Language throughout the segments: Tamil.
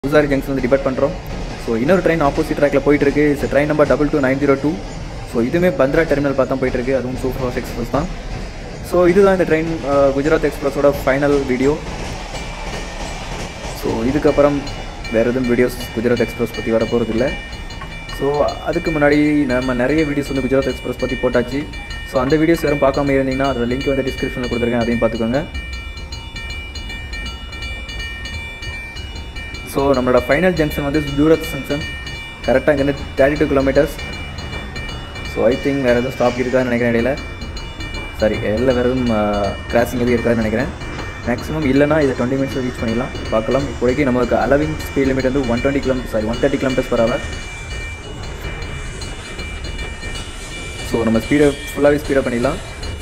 பூசாரி ஜங்ஷன் வந்து டிபேட் பண்ணுறோம் ஸோ இன்னொரு ட்ரெயின் ஆப்போசிட் ட்ராக்கில் போயிட்டு இருக்கு train number double two nine zero two so இதுவுமே பந்த்ரா டெர்மினல் பார்த்தா போயிட்டு இருக்கு அதுவும் சூப்பர் ஃபாஸ்ட் எக்ஸ்பிரஸ் தான் ஸோ இதுதான் இந்த ட்ரெயின் குஜராத் எக்ஸ்பிரஸோட ஃபைனல் வீடியோ ஸோ இதுக்கப்புறம் வேறு எதுவும் வீடியோஸ் குஜராத் எக்ஸ்பிரஸ் பற்றி வர போகிறது இல்லை ஸோ அதுக்கு முன்னாடி நம்ம நிறைய வீடியோஸ் வந்து குஜராத் எக்ஸ்பிரஸ் பற்றி போட்டாச்சு ஸோ அந்த வீடியோஸ் யாரும் பார்க்காம இருந்தீங்கன்னா அதோட லிங்க் வந்து டிஸ்கிரிப்ஷனில் கொடுத்துருக்கேன் அதையும் பார்த்துக்கோங்க ஸோ நம்மளோட ஃபைனல் ஜங்ஷன் வந்து சூரத் ஜங்ஷன் கரெக்டாக இங்கேருந்து thirty two kilometres so I think வேறு எதுவும் ஸ்டாப் இருக்காதுன்னு நினைக்கிறேன் இடையில சாரி எல்லாம் வேறு எதுவும் கிராசிங் எதுவும் இருக்காதுன்னு நினைக்கிறேன் மேக்ஸிமம் இல்லைனா இதை டுவெண்ட்டி மினிட்ஸ் ரீச் பண்ணிடலாம் பார்க்கலாம் இப்போதைக்கு நமக்கு அலவிங் ஸ்பீட் லிமிட் வந்து one twenty kilometre sorry one thirty kilometres per hour so நம்ம ஸ்பீடை ஃபுல்லாகவே ஸ்பீடப் பண்ணிடலாம்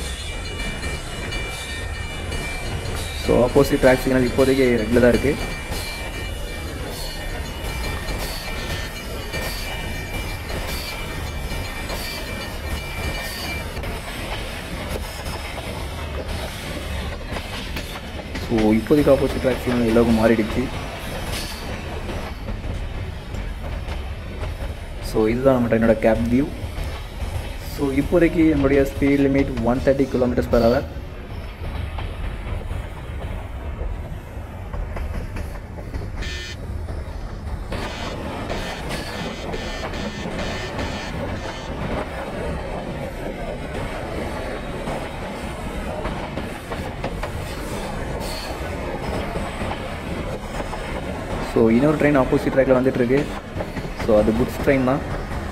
ஸோ ஆப்போசிட் ட்ராக் சிக்னல் இப்போதைக்கு ரெண்டில் தான் இருக்குது ஸோ இப்போதைக்கு ஆப்போசிட் ட்ராக் சிக்னல் எல்லாருக்கும் மாறிடுச்சு ஸோ இதுதான் நம்ம ட்ரெயினோட கேப் வியூ ஸோ இப்போதைக்கு நம்மளுடைய speed limit one thirty kilometres per hour so இன்னொரு ட்ரெயின் ஆப்போசிட் ட்ராக்கில் வந்துட்டு இருக்கு ஸோ அது குட்ஸ் ட்ரெயின் தான்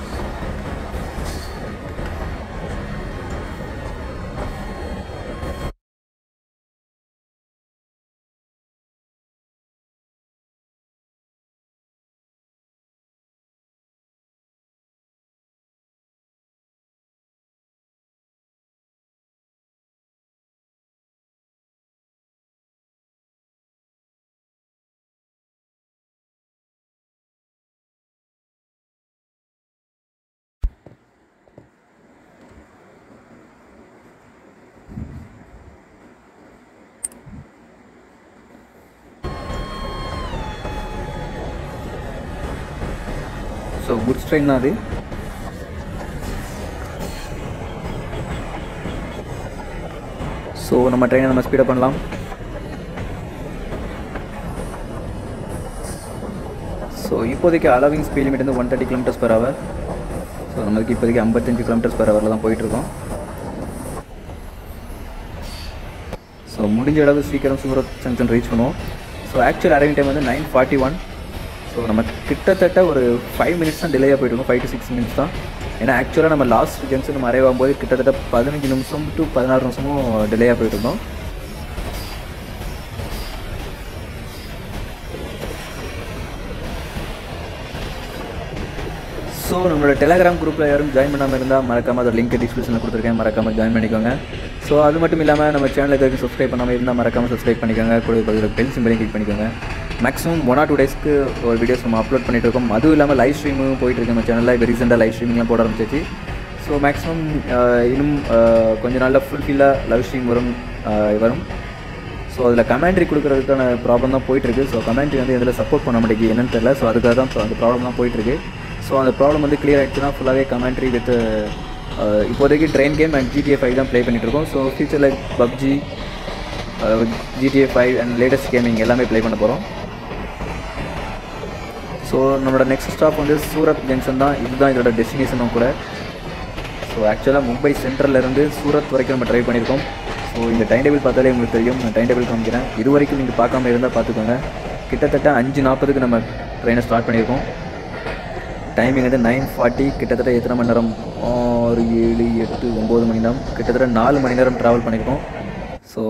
ஸோ குட்ஸ் ட்ரெயின் தான் அது ஸோ நம்ம ட்ரெயினை நம்ம ஸ்பீடப் பண்ணலாம் ஸோ இப்போதைக்கு அலவிங் ஸ்பீட் லிமிட் வந்து one thirty kilometres per hour so நமக்கு இப்போதைக்கு ஐம்பத்தஞ்சு கிலோமீட்டர்ஸ் பர் ஹவரில் தான் போயிட்டுருக்கோம் ஸோ முடிஞ்ச அளவு சீக்கிரம் சூரத் ஜங்ஷன் ரீச் பண்ணுவோம் ஸோ ஆக்சுவல் அரைவிங் டைம் வந்து நைன் ஃபார்ட்டி ஒன் ஸோ நம்ம கிட்டத்தட்ட ஒரு ஃபைவ் மினிட்ஸ் தான் டிலேயாக போயிட்டுருக்கோம் ஃபைவ் டு சிக்ஸ் மினிட்ஸ் தான் ஏன்னா ஆக்சுவலாக நம்ம லாஸ்ட் ஜங்ஷன் நம்ம அரைவ் ஆகும்போது கிட்டத்தட்ட பதினஞ்சு நிமிஷம் டு பதினாறு நிமிஷமும் டிலேயாக போயிட்டு இருந்தோம் ஸோ நம்மளோட டெலகிராம் குரூப்பில் யாரும் ஜாயின் பண்ணாமல் இருந்தால் மறக்காமல் அதோட லிங்க் டிஸ்கிரிப்ஷனில் கொடுத்துருக்கேன் மறக்காமல் ஜாயின் பண்ணிக்கோங்க ஸோ அது மட்டும் இல்லாமல் நம்ம சேனலுக்கு வரைக்கும் சப்ஸ்கிரைப் பண்ணாமல் இருந்தால் மறக்காமல் சப்ஸ்கிரைப் பண்ணிக்கோங்க கூட பதில் பெல் சிம்பிளையும் கிளிக் பண்ணிக்கோங்க மேக்ஸிமம் ஒன் ஆர் டூ டேஸ்க்கு ஒரு வீடியோஸ் நம்ம அப்லோட் பண்ணிட்டு இருக்கோம் அதுவும் இல்லாமல் லைவ் ஸ்ட்ரீமும் போயிட்டு இருக்கு நம்ம சேனலில் இப்போ ரீசெண்டாக லைவ் ஸ்ட்ரீமிங்லாம் போட ஆரம்பிச்சிச்சு ஸோ மேக்ஸிமம் இன்னும் அஹ், கொஞ்ச நாளில் ஃபுல்ஃபில்லாக லைவ் ஸ்ட்ரீம் வரும் அஹ், வரும் ஸோ அதில் கமெண்ட்ரி கொடுக்குறதுக்கான ப்ராப்ளம் தான் போயிட்டுருக்கு ஸோ கமெண்ட்ரி வந்து இதில் சப்போர்ட் பண்ண மாட்டேங்குது என்னன்னு தெரியல ஸோ அதுக்காக தான் அந்த ப்ராப்ளம் தான் போயிட்டுருக்கு ஸோ அந்த ப்ராப்ளம் வந்து கிளியர் ஆகிடுச்சுன்னா ஃபுல்லாகவே கமெண்ட்ரி வித் இப்போதைக்கு train game and GTA five தான் ப்ளே பண்ணிகிட்ருக்கோம் ஸோ ஃபியூச்சரில் PUBG GTA five and latest gaming எல்லாமே ப்ளே பண்ண போகிறோம் ஸோ நம்மளோட நெக்ஸ்ட் ஸ்டாப் வந்து சூரத் ஜங்ஷன் தான் இதுதான் இதோட டெஸ்டினேஷனும் கூட ஸோ ஆக்சுவலாக மும்பை சென்ட்ரல்லேருந்து சூரத் வரைக்கும் நம்ம ட்ரை பண்ணியிருக்கோம் ஸோ இந்த டைம் டேபிள் பார்த்தாலே உங்களுக்கு தெரியும் நான் டைம் டேபிள் காமிக்கிறேன் இது வரைக்கும் நீங்கள் பார்க்காம இருந்தால் பார்த்துக்கோங்க கிட்டத்தட்ட அஞ்சு நாற்பதுக்கு நம்ம ட்ரெயினை ஸ்டார்ட் பண்ணியிருக்கோம் டைமிங் வந்து நைன் ஃபார்ட்டி கிட்டத்தட்ட எத்தனை மணி நேரம் ஆறு ஏழு எட்டு ஒம்பது மணி நேரம் கிட்டத்தட்ட நாலு மணி நேரம் ட்ராவல் பண்ணியிருக்கோம் ஸோ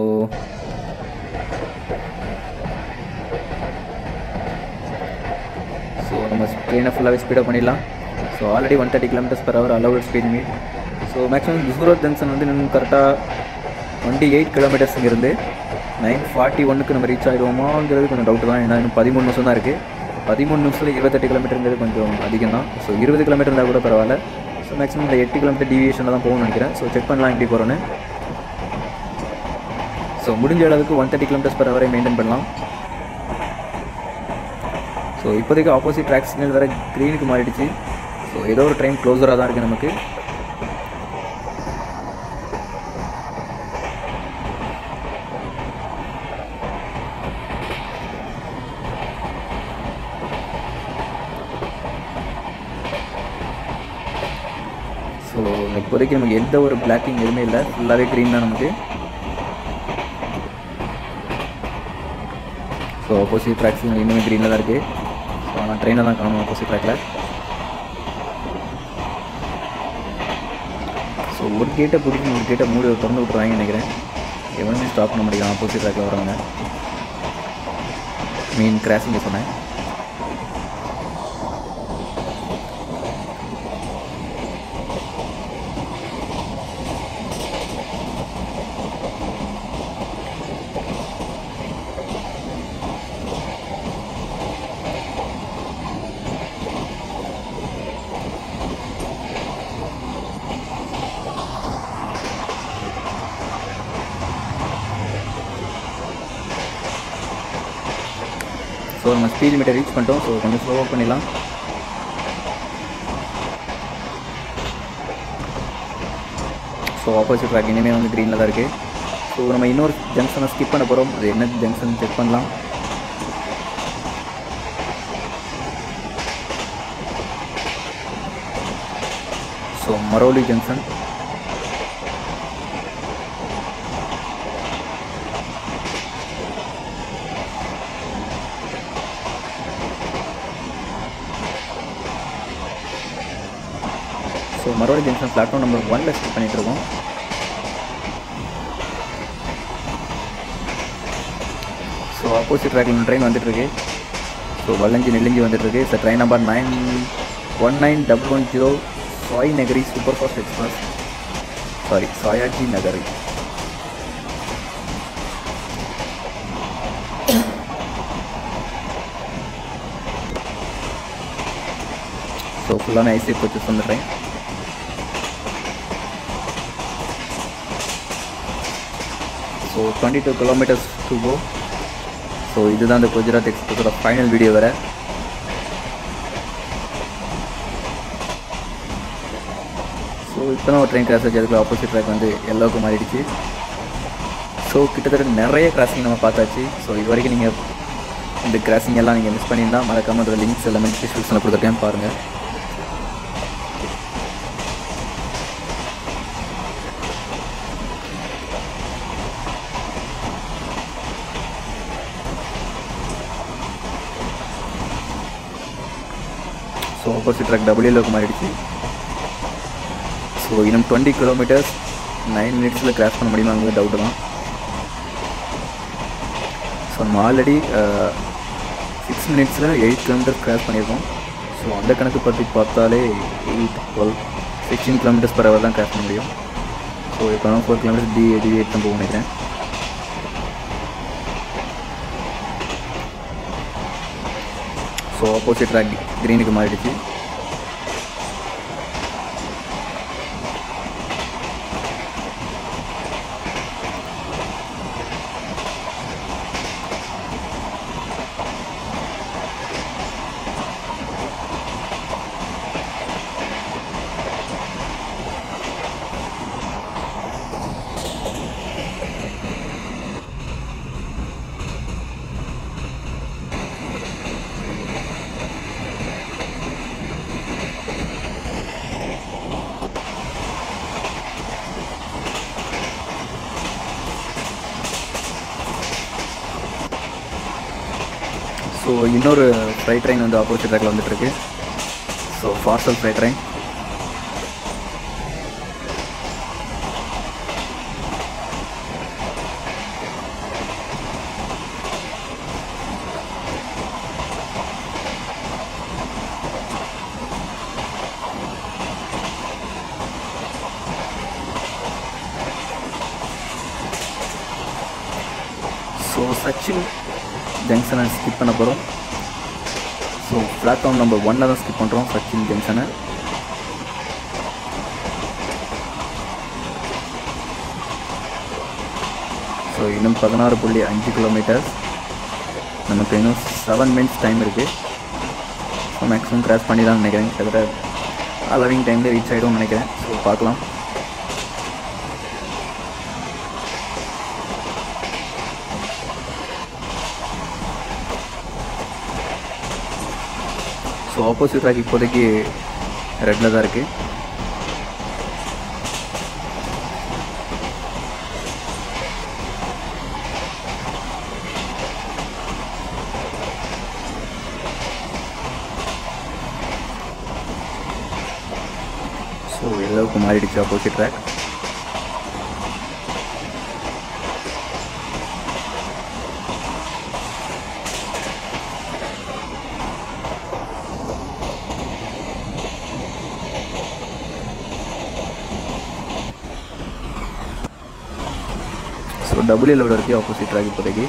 ஸோ நம்ம ட்ரெயினை ஃபுல்லாகவே ஸ்பீடப் பண்ணிடலாம் so already one thirty kilometres per hour allowed speed meet so maximum Surat junction வந்து இன்னும் கரெக்டாக டுவெண்ட்டி எயிட் கிலோமீட்டர்ஸ் இங்கேருந்து நைன் ஃபார்ட்டி ஒன்னுக்கு நம்ம ரீச் ஆகிடுவோமாங்கிறது கொஞ்சம் டவுட் தான் ஏன்னா இன்னும் பதிமூணு நிமிஷம் தான் இருக்குது பதிமூணு நிமிஷத்தில் இருபத்தெட்டு கிலோமீட்டருங்கிறது கொஞ்சம் அதிகம் தான் ஸோ இருபது கிலோமீட்டர் இருந்தால் கூட பரவாயில்ல ஸோ மேக்ஸிமம் இந்த எட்டு கிலோமீட்டர் டிவியேஷனில் தான் போகணும்னு நினைக்கிறேன் ஸோ செக் பண்ணலாம் எப்படி போகிறோன்னு ஸோ முடிஞ்ச அளவுக்கு ஒன் தேர்ட்டி கிலோமீட்டர்ஸ் பர் வரை மெயின்டைன் பண்ணலாம் ஸோ இப்போதைக்கு ஆப்போசிட் ட்ராக் சிக்னல் வேறு க்ரீனுக்கு மாறிடுச்சு ஸோ ஏதோ ஒரு ட்ரெயின் க்ளோஸராக தான் இருக்குது நமக்கு ஸோ இப்போதைக்கு நமக்கு எந்த ஒரு பிளாக்கிங் எதுவுமே இல்லை ஃபுல்லாகவே க்ரீன் தான் நமக்கு ஸோ ஆப்போசிட் ட்ராக்ஸ் இன்னுமே க்ரீனில் தான் இருக்குது ஸோ ஆனால் ட்ரெயினை தான் காணும் ஆப்போசிட் ட்ராக்கில் ஸோ ஒரு கேட்டை பிடிச்சி ஒரு கேட்டை மூடி திறந்து விட்ருவாங்கன்னு நினைக்கிறேன் எவனுமே ஸ்டாப் பண்ண முடியும் ஆப்போசிட் ட்ராக்கில் வரவங்க மீன் கிராசிங்க சொன்னேன் ஸோ நம்ம ஸ்பீட் மீட்டர் ரீச் பண்ணிட்டோம் ஸோ கொஞ்சம் ஸ்லோவாக பண்ணிடலாம் ஸோ ஆப்போசிட் ட்ராக் இனிமேல் வந்து க்ரீனில் தான் இருக்குது ஸோ நம்ம இன்னொரு ஜங்ஷனை ஸ்கிப் பண்ண போகிறோம் அது என்ன ஜங்ஷன் செக் பண்ணலாம் so Maroli junction so Maroli junction platform number ஒன்ல ஸ்கிப் பண்ணிட்டு இருக்கோம் ஸோ ஆப்போசிட் ட்ராக்ல ட்ரெயின் வந்துட்டு இருக்கு ஸோ வல்லஞ்சி நெல்லிஞ்சி வந்துட்டு இருக்கு sir train number nine one nine double one zero Sai Nagari super fast express sorry Sayaji Nagari so ஃபுல்லான ஐசி கோச்சஸ் வந்துடுறேன் so twenty two kilometres to go so இதுதான் இந்த குஜராத் எக்ஸ்பிரஸோட ஃபைனல் வீடியோ வேறு ஸோ இப்போ தான் ஒரு ட்ரெயின் கிராஸ் ஆச்சு அதுக்குள்ள ஆப்போசிட் ட்ராக் வந்து எல்லோவுக்கு மாறிடுச்சு ஸோ கிட்டத்தட்ட நிறைய கிராசிங் நம்ம பார்த்தாச்சு ஸோ இது வரைக்கும் நீங்கள் இந்த கிராசிங் எல்லாம் நீங்கள் மிஸ் பண்ணியிருந்தா மறக்காமல் அதோட லிங்க்ஸ் எல்லாமே டிஸ்கிரிப்ஷனில் கொடுத்துருக்கேன் பாருங்கள் ஸோ ஆப்போசிட் ட்ராக் டபிள்யூலோக்கு மாறிடுச்சு ஸோ இன்னும் டுவெண்ட்டி கிலோமீட்டர்ஸ் நைன் மினிட்ஸில் கிராஸ் பண்ண முடியுமாங்கிறது டவுட்டு தான் ஸோ நம்ம ஆல்ரெடி சிக்ஸ் மினிட்ஸில் எயிட் கிலோமீட்டர்ஸ் கிராஸ் பண்ணியிருக்கோம் ஸோ அந்த கணக்கு பற்றி பார்த்தாலே eight twelve sixteen kilometres per hour தான் கிராஸ் பண்ண முடியும் ஸோ இப்போ தான் ஃபோர் கிலோமீட்டர்ஸ் டி டி எயிட் தான் போக நினைக்கிறேன் ஸோ ஆப்போசிட் ட்ராக் க்ரீனுக்கு மாறிடுச்சு ஸோ இன்னொரு ஃப்ரைட் ட்ரெயின் வந்து ஆப்போசிட் ட்ராக்ல வந்துட்டுருக்கு so parcel freight train so Sachin ஜங்ஷனை ஸ்கிப் பண்ண போகிறோம் ஸோ பிளாட்ஃபார்ம் நம்பர் ஒன்னில் தான் ஸ்கிப் பண்ணுறோம் சச்சின் ஜங்ஷனை ஸோ இன்னும் பதினாறு புள்ளி அஞ்சு கிலோமீட்டர்ஸ் நமக்கு இன்னும் செவன் மினிட்ஸ் டைம் இருக்குது ஸோ மேக்ஸிமம் கிராஸ் பண்ணி தான் நினைக்கிறேன் கிட்டத்தட்ட அலவிங் டைமில் ரீச் ஆகிடும்னு நினைக்கிறேன் ஸோ பார்க்கலாம் ஸோ ஆப்போசிட் ட்ராக் இப்போதைக்கு ரெட்டில் தான் இருக்குது ஸோ எல்லோவுக்கு மாறிடுச்சு ஆப்போசிட் ட்ராக் ஸோ டபுள் எல்லோட இருக்குது ஆப்போசிட் ட்ராக் இப்போதைக்கு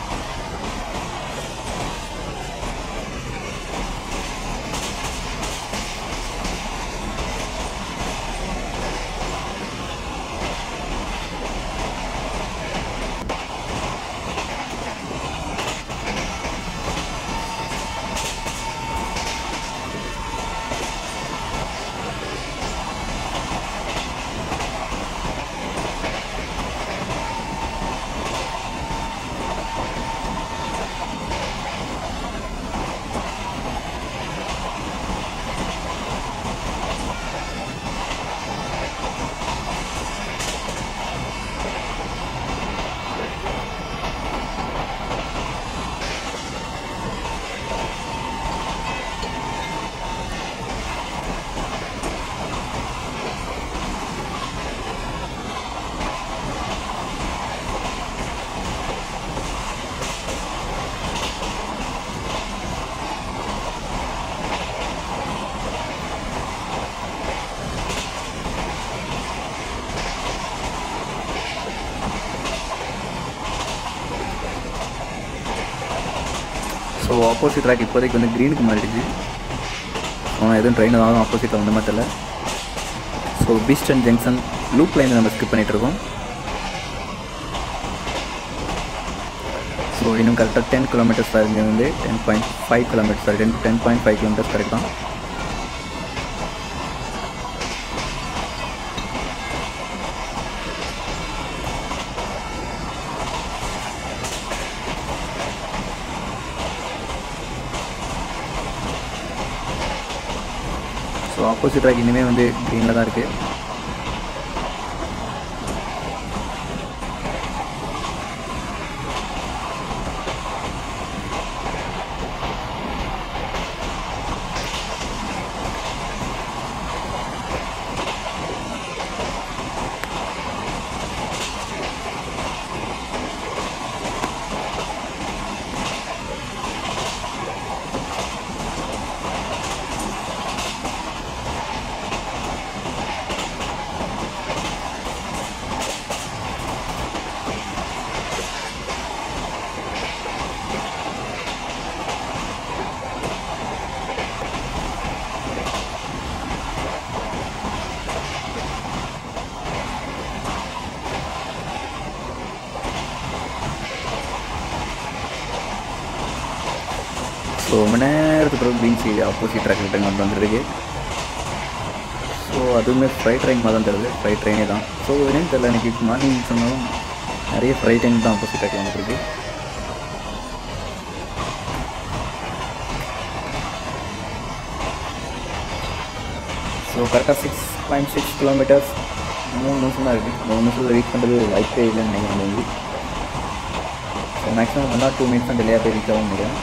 ஸோ ஆப்போசிட் ட்ராக் இப்போதைக்கு வந்து க்ரீனுக்கு மாறிடுச்சு ஆனால் எதுவும் ட்ரெயின் தான் ஆப்போசிட்டில் வந்த மாதிரி தெரியல so Bhestan junction loop line நம்ம ஸ்கிப் பண்ணிகிட்ருக்கோம் ஸோ இன்னும் கரெக்டாக டென் கிலோமீட்டர்ஸ் தான் இங்கே வந்து ten point five kilometres sorry ten ten point five kilometres correct தான் ஸோ ஆப்போசிட் ட்ராக் இனிமேல் வந்து க்ரீனில் தான் இருக்குது ஸோ ரொம்ப நேரத்துக்கு பிறகு green side opposite track return கொண்டு வந்துருக்கு ஸோ அதுவுமே ஃப்ரைட் ட்ரெயின் மாதிரி தான் தெரியுது ஃப்ரைட் ட்ரெயினே தான் ஸோ என்னன்னு தெரியல எனக்கு மார்னிங் சொன்னாலும் நிறைய ஃப்ரைட் ட்ரெயின் தான் ஆப்போசிட் ட்ராக் வந்துருக்கு ஸோ கரெக்டாக சிக்ஸ் பாயிண்ட் சிக்ஸ் கிலோமீட்டர்ஸ் மூணு நிமிஷம் தான் இருக்குது மூணு நிமிஷத்தில் ரீச் பண்ணுறது வாய்ப்பே இல்லைன்னு நினைக்கிறேன் வந்து so maximum one or two minutes தான் டெலியாக போய் ரீச் ஆகும் நினைக்கிறேன்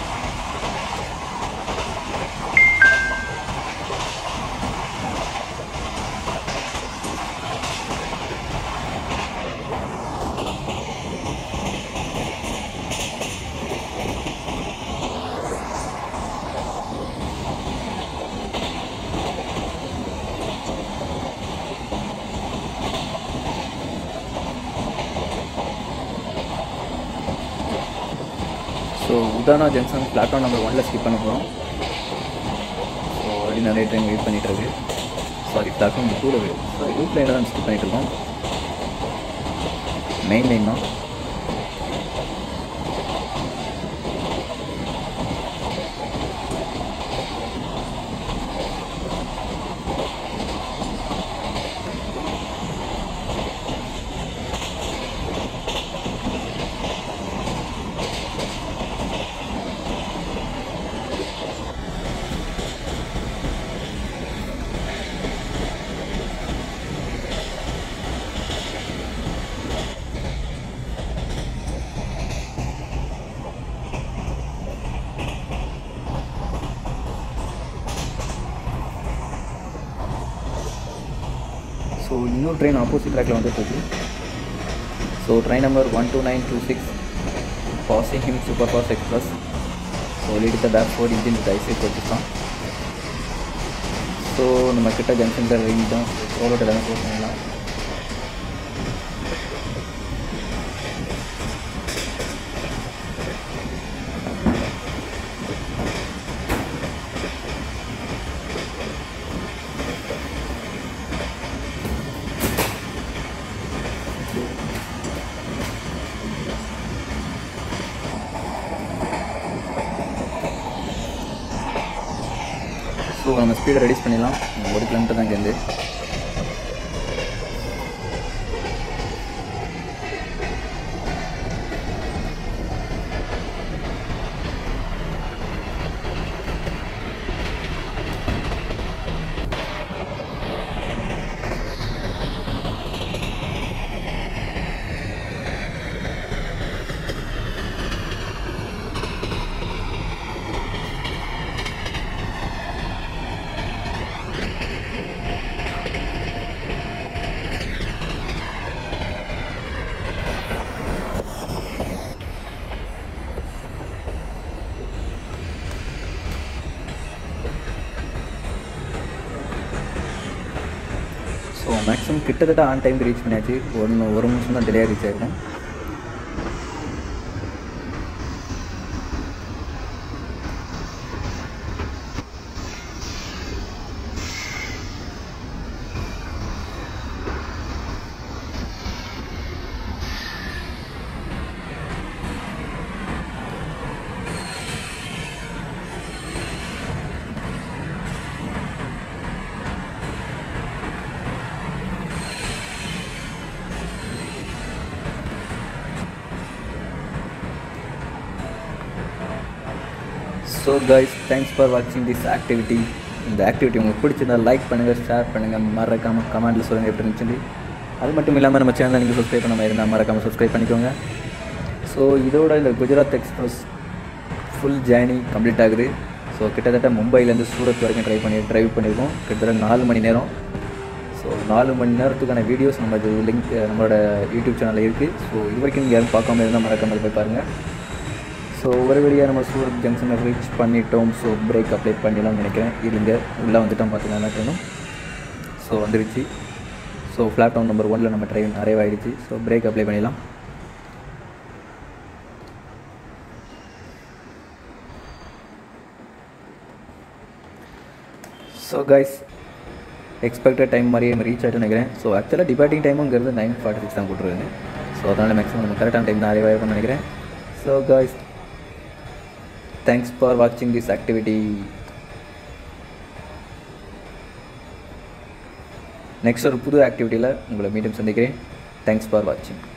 so Udhna junction platform number ஒனில் ஸ்கிப் பண்ண போகிறோம் ஸோ ஆல்ரெடி நிறைய டைம் வெயிட் பண்ணிட்டு இருக்கு சாரி பிளாட்ஃபார்ம் டூவில் சாரி ரூட் லைனில் தான் ஸ்கிப் பண்ணிட்டு இருக்கோம் மெயின் லைன் தான் ஸோ இன்னொரு ட்ரெயின் ஆப்போசிட் ட்ராக்கில் வந்துட்டு இருக்கு so train number one two nine two six Paschim super fast express so lead the back four engine ஐசேக் வச்சுருக்கான் ஸோ நம்ம கிட்ட ஜங்ஷன் ரீச் தான் ரோலோட எல்லாமே க்ளோஸ் பண்ணலாம் ஸோ நம்ம ஸ்பீடை ரெடியூஸ் பண்ணிடலாம் ஒரு கிலோமீட்டர் தான் இங்கேருந்து ஸோ மேக்ஸிமம் கிட்டத்தட்ட ஆன் டைம் ரீச் பண்ணியாச்சு ஒன்று ஒரு நிமிஷம் தான் டிலே ரீச் ஆயிருக்கும் ஸோ கைஸ் தேங்க்ஸ் ஃபார் வாட்சிங் திஸ் ஆக்டிவிட்டி இந்த ஆக்டிவிட்டி உங்களுக்கு பிடிச்சிருந்தா லைக் பண்ணுங்கள் ஷேர் பண்ணுங்கள் மறக்காமல் கமெண்ட்டில் சொல்லுங்கள் எப்படி இருந்துச்சு அது மட்டும் இல்லாமல் நம்ம சேனலை நீங்கள் சப்ஸ்கிரைப் பண்ணாமல் இருந்தால் மறக்காமல் சப்ஸ்கிரைப் பண்ணிக்கோங்க ஸோ இதோட இந்த Gujarat express full journey complete ஆகுது ஸோ கிட்டத்தட்ட மும்பைலேருந்து சூரத் வரைக்கும் ட்ரை பண்ணி ட்ரைவ் பண்ணியிருக்கோம் கிட்டத்தட்ட நாலு மணி நேரம் ஸோ நாலு மணி நேரத்துக்கான வீடியோஸ் நம்ம இது லிங்க் நம்மளோட யூடியூப் சேனலில் இருக்குது ஸோ இது வரைக்கும் நீங்கள் யாரும் பார்க்காம இருந்தால் மறக்காமல் போய் பாருங்கள் ஸோ ஒரு வழியாக நம்ம சூரத் ஜங்ஷனை ரீச் பண்ணிட்டோம் ஸோ பிரேக் அப்ளை பண்ணிடலாம்னு நினைக்கிறேன் இருங்க உள்ளே வந்துட்டோம் பார்த்தீங்கன்னா என்ன ஸோ வந்துருச்சு ஸோ பிளாட்ஃபார்ம் நம்பர் ஒனில் நம்ம ட்ரெயின் அரைவ் ஆகிடுச்சு ஸோ பிரேக் அப்ளை பண்ணிடலாம் ஸோ கைஸ் எக்ஸ்பெக்டட் டைம் மாதிரியே நம்ம ரீச் ஆகிட்டு நினைக்கிறேன் ஸோ ஆக்சுவலாக டிபார்ட்டிங் டைமுங்கிறது நைன் ஃபார்ட்டி சிக்ஸ் தான் கொடுத்துருக்காங்க ஸோ அதனால் மேக்ஸிமம் நம்ம கரெக்டான டைம் தான் அரைவ் ஆகிருக்கும்னு நினைக்கிறேன் ஸோ கைஸ் தேங்க்ஸ் ஃபார் வாட்சிங் திஸ் ஆக்டிவிட்டி நெக்ஸ்ட் ஒரு புது ஆக்டிவிட்டியில் உங்களை மீண்டும் சந்திக்கிறேன் தேங்க்ஸ் ஃபார் வாட்சிங்